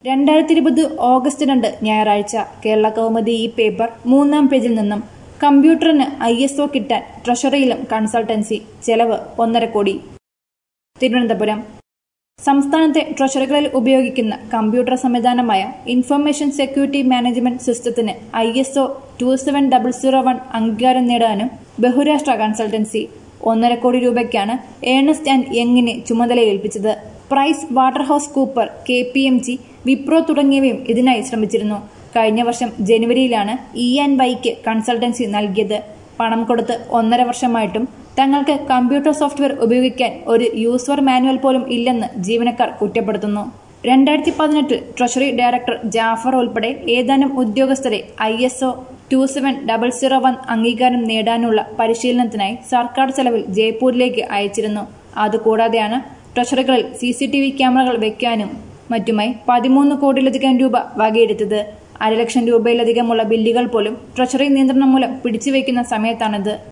രണ്ടായിരത്തി ഇരുപത് ഓഗസ്റ്റ് രണ്ട് ഞായറാഴ്ച കേരള കൗമുദി ഈ പേപ്പർ മൂന്നാം പേജിൽ നിന്നും കമ്പ്യൂട്ടറിന് ഐ എസ് ഒ കിട്ടാൻ ട്രഷറിയിലും കൺസൾട്ടൻസി ചെലവ് ഒന്നര കോടി തിരുവനന്തപുരം സംസ്ഥാനത്തെ ട്രഷറികളിൽ ഉപയോഗിക്കുന്ന കമ്പ്യൂട്ടർ സംവിധാനമായ ഇൻഫർമേഷൻ സെക്യൂരിറ്റി മാനേജ്മെന്റ് സിസ്റ്റത്തിന് I S O two seven double zero one അംഗീകാരം നേടാനും ബഹുരാഷ്ട്ര കൺസൾട്ടൻസി ഒന്നര കോടി രൂപയ്ക്കാണ് ഏണസ്റ്റ് ആൻഡ് യങ്ങിനെ ചുമതലയേൽപ്പിച്ചത് Price Waterhouse Cooper K P M G Wipro തുടങ്ങിയവയും ഇതിനായി ശ്രമിച്ചിരുന്നു കഴിഞ്ഞ വർഷം ജനുവരിയിലാണ് ഇ ആൻഡ് വൈക്ക് കൺസൾട്ടൻസി നൽകിയത് പണം കൊടുത്ത് ഒന്നര വർഷമായിട്ടും തങ്ങൾക്ക് കമ്പ്യൂട്ടർ സോഫ്റ്റ്വെയർ ഉപയോഗിക്കാൻ ഒരു യൂസർ മാനുവൽ പോലും ഇല്ലെന്ന് ജീവനക്കാർ കുറ്റപ്പെടുത്തുന്നു രണ്ടായിരത്തി പതിനെട്ടിൽ ട്രഷറി ഡയറക്ടർ ജാഫർ ഉൾപ്പെടെ ഏതാനും ഉദ്യോഗസ്ഥരെ I S O two seven double zero one അംഗീകാരം നേടാനുള്ള പരിശീലനത്തിനായി സർക്കാർ ചെലവിൽ ജയ്പൂരിലേക്ക് അയച്ചിരുന്നു അതുകൂടാതെയാണ് ട്രഷറികളിൽ സി സി ടി വി ക്യാമറകൾ വെക്കാനും മറ്റുമായി പതിമൂന്ന് കോടിയിലധികം രൂപ വകയെടുത്തത് അരലക്ഷം രൂപയിലധികമുള്ള ബില്ലുകൾ പോലും ട്രഷറി നിയന്ത്രണം മൂലം പിടിച്ചുവെക്കുന്ന സമയത്താണിത്